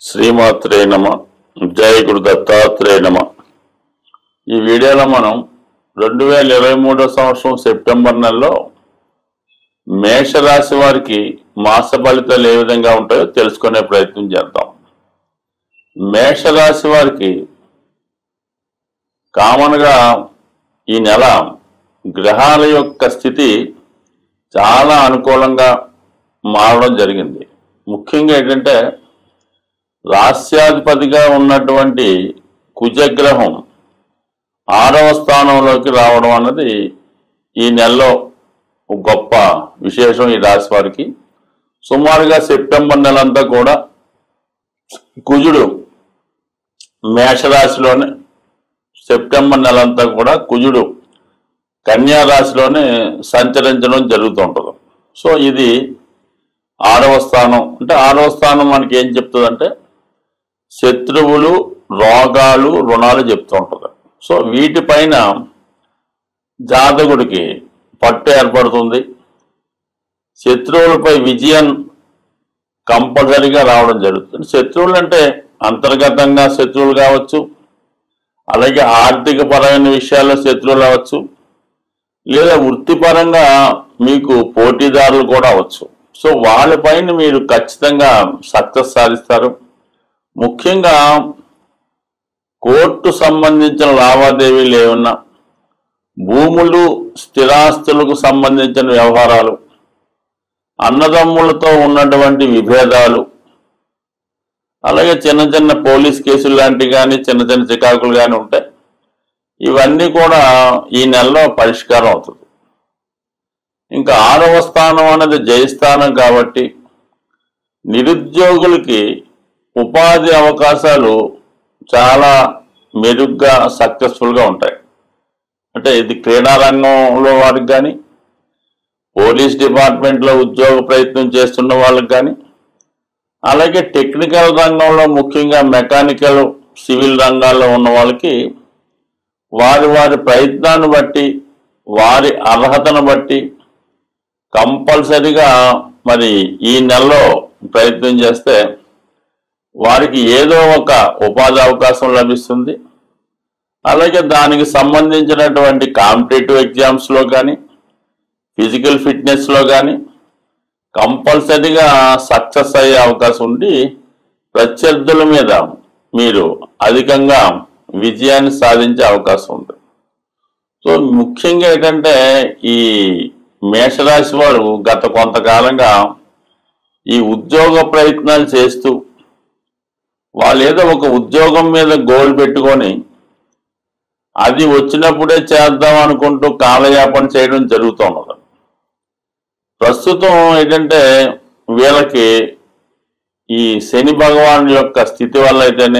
శ్రీమాత్రే నమ జయ గురు దత్తాత్రేయ నమ ఈ వీడియోలో మనం రెండు వేల ఇరవై మూడో సంవత్సరం సెప్టెంబర్ నెలలో మేషరాశి వారికి మాస ఫలితాలు ఏ విధంగా ఉంటాయో తెలుసుకునే ప్రయత్నం చేద్దాం మేషరాశి వారికి కామన్గా ఈ నెల గ్రహాల యొక్క స్థితి చాలా అనుకూలంగా మారడం జరిగింది ముఖ్యంగా ఏంటంటే రాస్యాధిపతిగా ఉన్నటువంటి కుజగ్రహం ఆరవ స్థానంలోకి రావడం అన్నది ఈ నెలలో ఒక గొప్ప విశేషం ఈ రాశి వారికి సుమారుగా సెప్టెంబర్ నెలంతా కూడా కుజుడు మేషరాశిలోనే సెప్టెంబర్ నెలంతా కూడా కుజుడు కన్యా రాశిలోనే సంచరించడం జరుగుతుంటుంది సో ఇది ఆరవ స్థానం అంటే ఆరవ స్థానం మనకి ఏం చెప్తుందంటే శత్రువులు రోగాలు రుణాలు చెప్తూ ఉంటుంది సో వీటిపైన జాతకుడికి పట్టు ఏర్పడుతుంది శత్రువులపై విజయం కంపల్సరీగా రావడం జరుగుతుంది శత్రువులు అంటే అంతర్గతంగా శత్రువులు కావచ్చు అలాగే ఆర్థిక పరమైన విషయాల్లో శత్రువులు అవ్వచ్చు లేదా వృత్తిపరంగా మీకు పోటీదారులు కూడా అవ్వచ్చు సో వాళ్ళపైన మీరు ఖచ్చితంగా సక్సెస్ సాధిస్తారు ముఖ్యంగా కోర్టు సంబంధించిన లావాదేవీలు ఏమన్నా భూములు స్థిరాస్తులకు సంబంధించిన వ్యవహారాలు అన్నదమ్ములతో ఉన్నటువంటి విభేదాలు అలాగే చిన్న చిన్న పోలీస్ కేసులు లాంటివి కానీ చిన్న చిన్న చికాకులు కానీ ఉంటాయి ఇవన్నీ కూడా ఈ నెలలో పరిష్కారం అవుతుంది ఇంకా ఆరవ స్థానం అనేది జయస్థానం కాబట్టి నిరుద్యోగులకి ఉపాధి అవకాశాలు చాలా మెరుగ్గా సక్సెస్ఫుల్గా ఉంటాయి అంటే ఇది క్రీడా రంగంలో వారికి కానీ పోలీస్ డిపార్ట్మెంట్లో ఉద్యోగ ప్రయత్నం చేస్తున్న వాళ్ళకి కానీ అలాగే టెక్నికల్ రంగంలో ముఖ్యంగా మెకానికల్ సివిల్ రంగాల్లో ఉన్న వాళ్ళకి వారి వారి ప్రయత్నాన్ని బట్టి వారి అర్హతను బట్టి కంపల్సరిగా మరి ఈ నెలలో ప్రయత్నం చేస్తే వారికి ఏదో ఒక ఉపాధి అవకాశం లభిస్తుంది అలాగే దానికి సంబంధించినటువంటి కాంపిటేటివ్ ఎగ్జామ్స్లో కానీ ఫిజికల్ ఫిట్నెస్లో కానీ కంపల్సరీగా సక్సెస్ అయ్యే అవకాశం ఉండి ప్రత్యర్థుల మీద మీరు అధికంగా విజయాన్ని సాధించే అవకాశం ఉంది సో ముఖ్యంగా ఏంటంటే ఈ మేషరాశి వారు గత కొంతకాలంగా ఈ ఉద్యోగ ప్రయత్నాలు చేస్తూ వాళ్ళు ఏదో ఒక ఉద్యోగం మీద గోల్ పెట్టుకొని అది వచ్చినప్పుడే చేద్దాం అనుకుంటూ కాలయాపన చేయడం జరుగుతున్నది ప్రస్తుతం ఏంటంటే వీళ్ళకి ఈ శని భగవాన్ యొక్క స్థితి వల్ల అయితేనే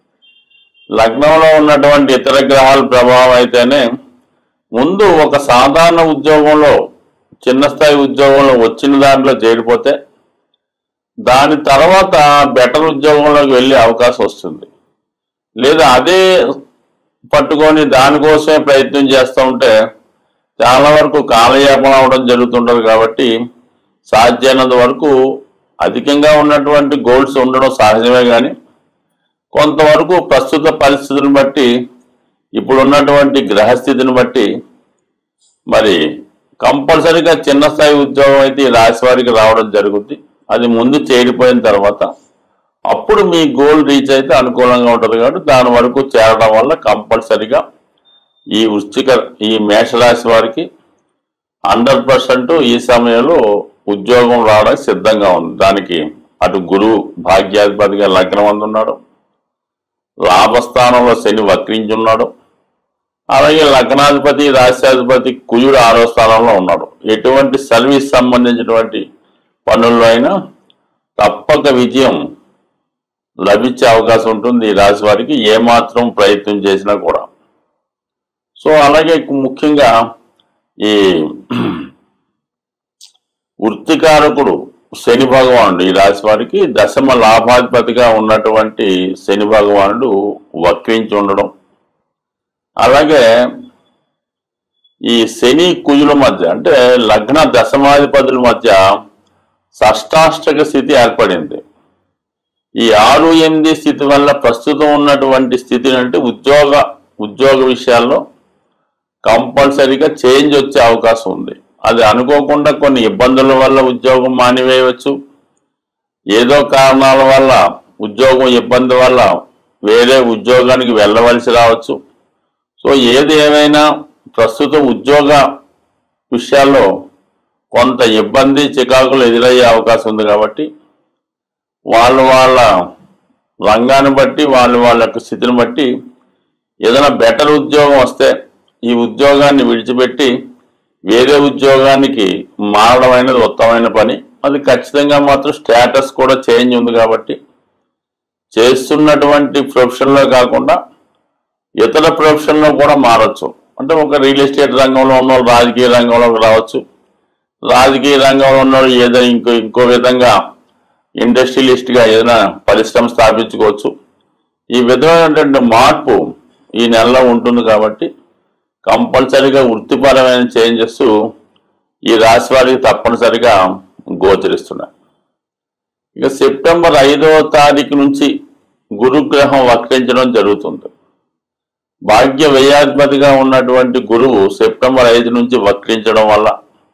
లగ్నంలో ఉన్నటువంటి ఇతర గ్రహాల ప్రభావం అయితేనే ముందు ఒక సాధారణ ఉద్యోగంలో చిన్న స్థాయి ఉద్యోగంలో వచ్చిన దాంట్లో చేరిపోతే దాని తర్వాత బెటర్ ఉద్యోగంలోకి వెళ్ళే అవకాశం వస్తుంది లేదా అదే పట్టుకొని దానికోసమే ప్రయత్నం చేస్తూ ఉంటే చాలా వరకు కాలయాపన అవడం జరుగుతుంటుంది కాబట్టి సాధ్యమైనంత వరకు అధికంగా ఉన్నటువంటి గోల్స్ ఉండడం సహజమే కానీ కొంతవరకు ప్రస్తుత పరిస్థితులను బట్టి ఇప్పుడు ఉన్నటువంటి గ్రహస్థితిని బట్టి మరి కంపల్సరీగా చిన్న స్థాయి ఉద్యోగం అయితే ఈ రాశి వారికి రావడం జరుగుద్ది అది ముందు చేరిపోయిన తర్వాత అప్పుడు మీ గోల్ రీచ్ అయితే అనుకూలంగా ఉంటుంది కాబట్టి దాని వరకు చేరడం వల్ల కంపల్సరీగా ఈ వృశ్చిక ఈ మేషరాశి వారికి హండ్రెడ్ పర్సెంట్ ఈ సమయంలో ఉద్యోగం రావడానికి సిద్ధంగా ఉంది దానికి అటు గురువు భాగ్యాధిపతిగా లగ్నం అందున్నాడు లాభస్థానంలో శని వక్రించున్నాడు అలాగే లగ్నాధిపతి రాష్ట్రాధిపతి కుజుడు ఆరో స్థానంలో ఉన్నాడు ఎటువంటి సర్వీస్ సంబంధించినటువంటి పనుల్లో అయినా తప్పక విజయం లభించే అవకాశం ఉంటుంది ఈ రాశి వారికి ఏమాత్రం ప్రయత్నం చేసినా కూడా సో అలాగే ముఖ్యంగా ఈ వృత్తికారకుడు శని భగవానుడు ఈ రాశి వారికి దశమ లాభాధిపతిగా ఉన్నటువంటి శని భగవానుడు వక్రించి ఉండడం అలాగే ఈ శని కుజుల మధ్య అంటే లగ్న దశమాధిపతుల మధ్య షష్టాష్టక స్థితి ఏర్పడింది ఈ ఆరు ఎనిమిది స్థితి వల్ల ప్రస్తుతం ఉన్నటువంటి స్థితి అంటే ఉద్యోగ ఉద్యోగ విషయాల్లో కంపల్సరీగా చేంజ్ వచ్చే అవకాశం ఉంది అది అనుకోకుండా కొన్ని ఇబ్బందుల వల్ల ఉద్యోగం మానివేయవచ్చు ఏదో కారణాల వల్ల ఉద్యోగం ఇబ్బంది వల్ల వేరే ఉద్యోగానికి వెళ్ళవలసి రావచ్చు సో ఏది ఏమైనా ప్రస్తుతం ఉద్యోగ విషయాల్లో కొంత ఇబ్బంది చికాకులు ఎదురయ్యే అవకాశం ఉంది కాబట్టి వాళ్ళు వాళ్ళ రంగాన్ని బట్టి వాళ్ళు వాళ్ళ యొక్క స్థితిని బట్టి ఏదైనా బెటర్ ఉద్యోగం వస్తే ఈ ఉద్యోగాన్ని విడిచిపెట్టి వేరే ఉద్యోగానికి మారడం అనేది ఉత్తమమైన పని అది ఖచ్చితంగా మాత్రం స్టేటస్ కూడా చేంజ్ ఉంది కాబట్టి చేస్తున్నటువంటి ప్రొఫెషన్లో కాకుండా ఇతర ప్రొఫెషన్లో కూడా మారచ్చు అంటే ఒక రియల్ ఎస్టేట్ రంగంలో ఉన్న వాళ్ళు రాజకీయ రంగంలోకి రావచ్చు రాజకీయ రంగంలో ఉన్న వాళ్ళు ఏదైనా ఇంకో ఇంకో విధంగా ఇండస్ట్రియలిస్ట్గా ఏదైనా పరిశ్రమ స్థాపించుకోవచ్చు ఈ విధమైనటువంటి మార్పు ఈ నెలలో ఉంటుంది కాబట్టి కంపల్సరిగా వృత్తిపరమైన చేంజెస్ ఈ రాశి వారికి తప్పనిసరిగా గోచరిస్తున్నాయి ఇక సెప్టెంబర్ ఐదవ తారీఖు నుంచి గురుగ్రహం వక్రించడం జరుగుతుంది భాగ్య వ్యయాధిపతిగా ఉన్నటువంటి గురువు సెప్టెంబర్ ఐదు నుంచి వక్రించడం వల్ల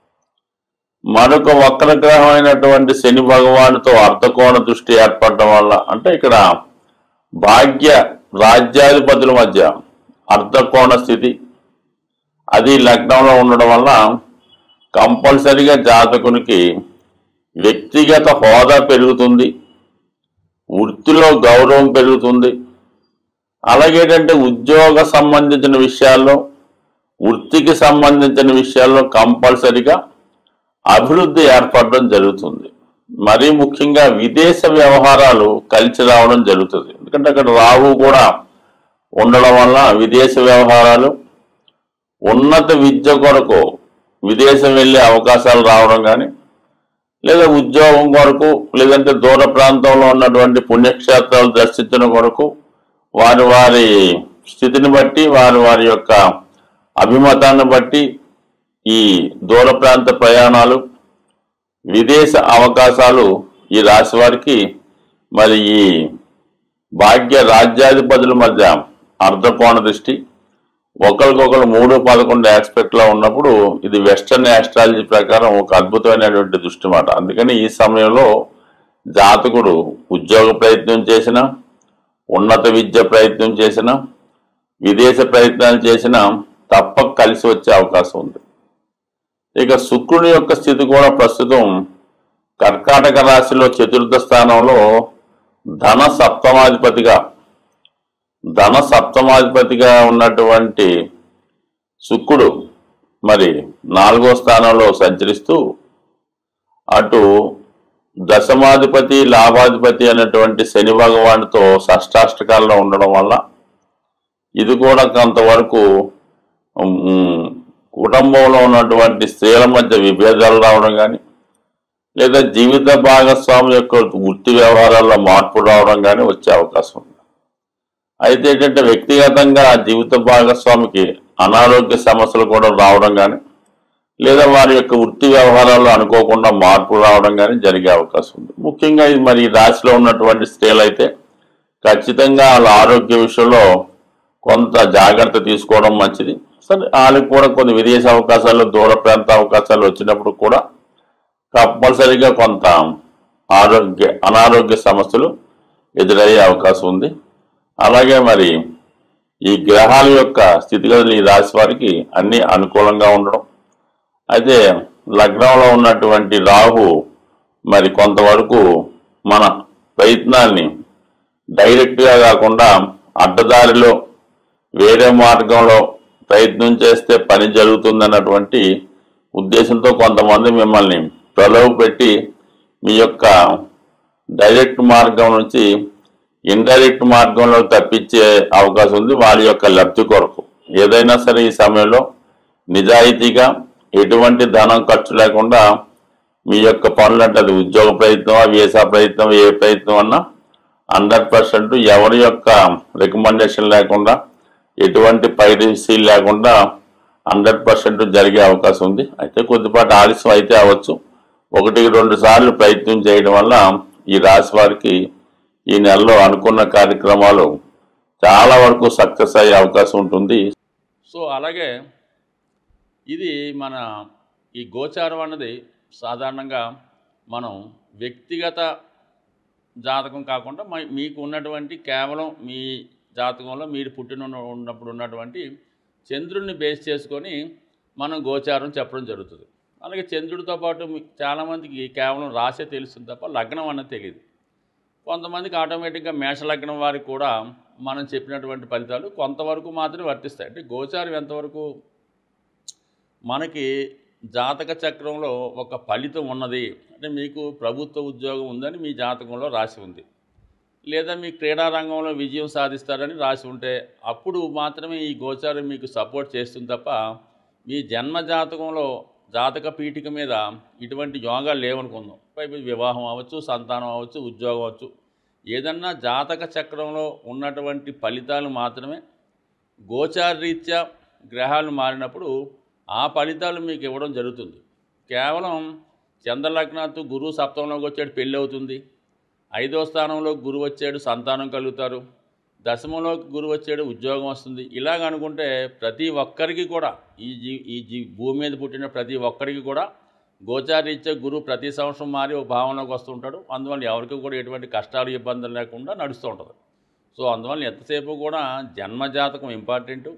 మరొక వక్ర గ్రహం అయినటువంటి శని భగవానుతో అర్ధకోణ దృష్టి ఏర్పడడం వల్ల అంటే ఇక్కడ భాగ్య రాజ్యాధిపతుల మధ్య అర్ధకోణ స్థితి అది లగ్నంలో ఉండడం వల్ల కంపల్సరిగా జాతకునికి వ్యక్తిగత హోదా పెరుగుతుంది వృత్తిలో గౌరవం పెరుగుతుంది అలాగే ఏంటంటే ఉద్యోగ సంబంధించిన విషయాల్లో వృత్తికి సంబంధించిన విషయాల్లో కంపల్సరిగా అభివృద్ధి ఏర్పడడం జరుగుతుంది మరీ ముఖ్యంగా విదేశ వ్యవహారాలు కలిసి రావడం జరుగుతుంది ఎందుకంటే అక్కడ రాహు కూడా ఉండడం వల్ల విదేశ వ్యవహారాలు ఉన్నత విద్య కొరకు విదేశం వెళ్ళే అవకాశాలు రావడం కానీ లేదా ఉద్యోగం కొరకు లేదంటే దూర ప్రాంతంలో ఉన్నటువంటి పుణ్యక్షేత్రాలు దర్శించడం కొరకు వారి వారి స్థితిని బట్టి వారి వారి యొక్క అభిమతాన్ని బట్టి ఈ దూర ప్రాంత ప్రయాణాలు విదేశ అవకాశాలు ఈ రాశి వారికి మరి ఈ భాగ్య రాజ్యాధిపతుల మధ్య అర్ధకోణ దృష్టి ఒకరికొకరు మూడు పదకొండు ఆస్పెక్ట్ లో ఉన్నప్పుడు ఇది వెస్టర్న్ ఆస్ట్రాలజీ ప్రకారం ఒక అద్భుతమైనటువంటి దృష్టి మాట అందుకని ఈ సమయంలో జాతకుడు ఉద్యోగ ప్రయత్నం చేసిన ఉన్నత విద్య ప్రయత్నం చేసిన విదేశ ప్రయత్నాలు చేసినా తప్పక కలిసి వచ్చే అవకాశం ఉంది ఇక శుక్రుని యొక్క స్థితి కూడా ప్రస్తుతం కర్కాటక రాశిలో చతుర్థ స్థానంలో ధన సప్తమాధిపతిగా ధన సప్తమాధిపతిగా ఉన్నటువంటి శుక్రుడు మరి నాలుగో స్థానంలో సంచరిస్తూ అటు దశమాధిపతి లాభాధిపతి అనేటువంటి శని భగవానుతో షష్టాష్టకాల్లో ఉండడం వల్ల ఇది కూడా కొంతవరకు ఉమ్, కుటుంబంలో ఉన్నటువంటి స్త్రీల మధ్య విభేదాలు రావడం కానీ లేదా జీవిత భాగస్వామి యొక్క వృత్తి వ్యవహారాల్లో మార్పు రావడం కానీ వచ్చే అవకాశం ఉంది అయితే ఏంటంటే వ్యక్తిగతంగా జీవిత భాగస్వామికి అనారోగ్య సమస్యలు కూడా రావడం కానీ లేదా వారి యొక్క వృత్తి వ్యవహారాల్లో అనుకోకుండా మార్పు రావడం కానీ జరిగే అవకాశం ఉంది ముఖ్యంగా ఇది మరి ఈ రాశిలో ఉన్నటువంటి స్త్రీలు అయితే ఖచ్చితంగా వాళ్ళ ఆరోగ్య విషయంలో కొంత జాగ్రత్త తీసుకోవడం మంచిది సరే వాళ్ళకి కూడా కొన్ని విదేశ అవకాశాలు దూర ప్రాంత అవకాశాలు వచ్చినప్పుడు కూడా కంపల్సరీగా కొంత ఆరోగ్య అనారోగ్య సమస్యలు ఎదురయ్యే అవకాశం ఉంది అలాగే మరి ఈ గ్రహాల యొక్క స్థితిగతులు ఈ రాశి వారికి అన్ని అనుకూలంగా ఉండడం అయితే లగ్నంలో ఉన్నటువంటి రాహు మరి కొంతవరకు మన ప్రయత్నాల్ని డైరెక్ట్గా కాకుండా అడ్డదారిలో వేరే మార్గంలో ప్రయత్నం చేస్తే పని జరుగుతుందన్నటువంటి ఉద్దేశంతో కొంతమంది మిమ్మల్ని ప్రలోభ పెట్టి మీ యొక్క డైరెక్ట్ మార్గం నుంచి ఇండైరెక్ట్ మార్గంలో తప్పించే అవకాశం ఉంది వాళ్ళ యొక్క లబ్ధి కొరకు ఏదైనా సరే ఈ సమయంలో నిజాయితీగా ఎటువంటి ధనం ఖర్చు లేకుండా మీ యొక్క పనులు అంటే అది ఉద్యోగ ప్రయత్నం వీసా ప్రయత్నం ఏ ప్రయత్నం అన్నా హండ్రెడ్ పర్సెంట్ ఎవరి యొక్క రికమెండేషన్ లేకుండా ఎటువంటి పైరసీ లేకుండా హండ్రెడ్ పర్సెంట్ జరిగే అవకాశం ఉంది అయితే కొద్దిపాటి ఆలస్యం అయితే అవ్వచ్చు ఒకటికి రెండు సార్లు ప్రయత్నం చేయడం వల్ల ఈ రాశి వారికి ఈ నెలలో అనుకున్న కార్యక్రమాలు చాలా వరకు సక్సెస్ అయ్యే అవకాశం ఉంటుంది సో అలాగే ఇది మన ఈ గోచారం అన్నది సాధారణంగా మనం వ్యక్తిగత జాతకం కాకుండా మ- మీకు ఉన్నటువంటి కేవలం మీ జాతకంలో మీరు పుట్టిన ఉన్న- ఉన్నప్పుడు ఉన్నటువంటి చంద్రుడిని బేస్ చేసుకొని మనం గోచారం చెప్పడం జరుగుతుంది అలాగే చంద్రుడితో పాటు మీ- చాలామందికి కేవలం రాసే తెలుస్తుంది తప్ప లగ్నం అన్నది తెలియదు కొంతమందికి ఆటోమేటిక్గా మేషలగ్నం వారికి కూడా మనం చెప్పినటువంటి ఫలితాలు కొంతవరకు మాత్రమే వర్తిస్తాయి అంటే గోచారం ఎంతవరకు మనకి జాతక చక్రంలో ఒక ఫలితం ఉన్నది అంటే మీకు ప్రభుత్వ ఉద్యోగం ఉందని మీ జాతకంలో రాసి ఉంది లేదా మీ క్రీడా రంగంలో విజయం సాధిస్తారని రాసి ఉంటే అప్పుడు మాత్రమే ఈ గోచారం మీకు సపోర్ట్ చేస్తుంది తప్ప మీ జన్మ జాతకంలో జాతక పీఠిక మీద ఇటువంటి యోగాలు లేవనుకుందాం పైపు వివాహం అవ్వచ్చు సంతానం అవ్వచ్చు ఉద్యోగం అవ్వచ్చు ఏదన్నా జాతక చక్రంలో ఉన్నటువంటి ఫలితాలు మాత్రమే గోచారరీత్యా గ్రహాలు మారినప్పుడు ఆ ఫలితాలు మీకు ఇవ్వడం జరుగుతుంది కేవలం చంద్రలగ్నాత్తు గురువు సప్తంలోకి వచ్చాడు పెళ్ళి అవుతుంది ఐదో స్థానంలో గురువు వచ్చాడు సంతానం కలుగుతారు దశమంలోకి గురువు వచ్చాడు ఉద్యోగం వస్తుంది ఇలాగ అనుకుంటే ప్రతి ఒక్కరికి కూడా ఈ జీ ఈ జీ భూమి మీద పుట్టిన ప్రతి ఒక్కరికి కూడా గోచారీత్యా గురువు ప్రతి సంవత్సరం మారి ఒక భావనలోకి వస్తుంటాడు అందువల్ల ఎవరికి కూడా ఎటువంటి కష్టాలు ఇబ్బందులు లేకుండా నడుస్తూ ఉంటుంది సో అందువల్ల ఎంతసేపు కూడా జన్మజాతకం ఇంపార్టెంటు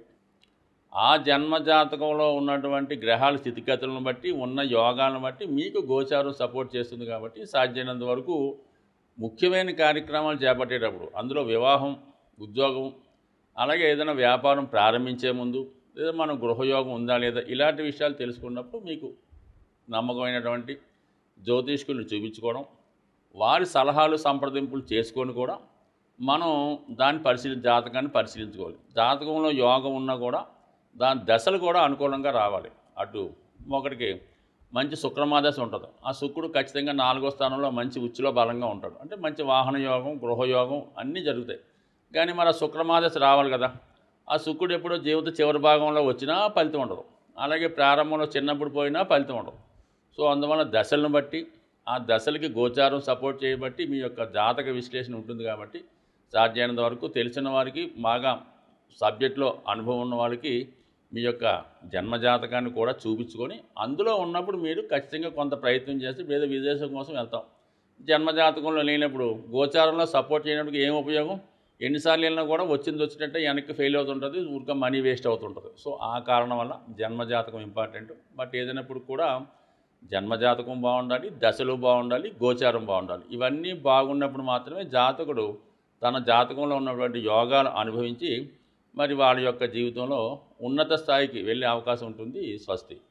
ఆ జన్మ జాతకంలో ఉన్నటువంటి గ్రహాల స్థితిగతులను బట్టి ఉన్న యోగాలను బట్టి మీకు గోచారం సపోర్ట్ చేస్తుంది కాబట్టి సాధ్యమైనంత వరకు ముఖ్యమైన కార్యక్రమాలు చేపట్టేటప్పుడు అందులో వివాహం ఉద్యోగం అలాగే ఏదైనా వ్యాపారం ప్రారంభించే ముందు లేదా మన గృహయోగం ఉందా లేదా ఇలాంటి విషయాలు తెలుసుకున్నప్పుడు మీకు నమ్మకమైనటువంటి జ్యోతిష్కుల్ని చూపించుకోవడం వారి సలహాలు సంప్రదింపులు చేసుకొని కూడా మనం దాన్ని పరిశీలి జాతకాన్ని పరిశీలించుకోవాలి జాతకంలో యోగం ఉన్నా కూడా దాని దశలు కూడా అనుకూలంగా రావాలి అటు ఒకటికి మంచి శుక్రమాదశ ఉంటుంది ఆ శుక్రుడు ఖచ్చితంగా నాలుగో స్థానంలో మంచి ఉచ్చులో బలంగా ఉంటాడు అంటే మంచి వాహన యోగం గృహయోగం అన్నీ జరుగుతాయి కానీ మరి ఆ శుక్రమాదశ రావాలి కదా ఆ శుక్రుడు ఎప్పుడో జీవిత చివరి భాగంలో వచ్చినా ఫలితం ఉండదు అలాగే ప్రారంభంలో చిన్నప్పుడు పోయినా ఫలితం ఉండదు సో అందువల్ల దశలను బట్టి ఆ దశలకి గోచారం సపోర్ట్ చేయబట్టి మీ యొక్క జాతక విశ్లేషణ ఉంటుంది కాబట్టి సాధ్యమైనంత వరకు తెలిసిన వారికి బాగా సబ్జెక్ట్లో అనుభవం ఉన్న వాళ్ళకి మీ యొక్క జన్మజాతకాన్ని కూడా చూపించుకొని అందులో ఉన్నప్పుడు మీరు ఖచ్చితంగా కొంత ప్రయత్నం చేసి లేదా విదేశం కోసం వెళ్తాం జన్మజాతకంలో లేనప్పుడు గోచారంలో సపోర్ట్ చేయడానికి ఏం ఉపయోగం ఎన్నిసార్లు వెళ్ళినా కూడా వచ్చింది వచ్చినట్టే వెనక్కి ఫెయిల్ అవుతుంటుంది ఊరికే మనీ వేస్ట్ అవుతుంటుంది సో ఆ కారణం వల్ల జన్మజాతకం ఇంపార్టెంట్ బట్ ఏదైనప్పుడు కూడా జన్మజాతకం బాగుండాలి దశలు బాగుండాలి గోచారం బాగుండాలి ఇవన్నీ బాగున్నప్పుడు మాత్రమే జాతకుడు తన జాతకంలో ఉన్నటువంటి యోగాలు అనుభవించి మరి వాళ్ళ యొక్క జీవితంలో ఉన్నత స్థాయికి వెళ్ళే అవకాశం ఉంటుంది స్వస్తి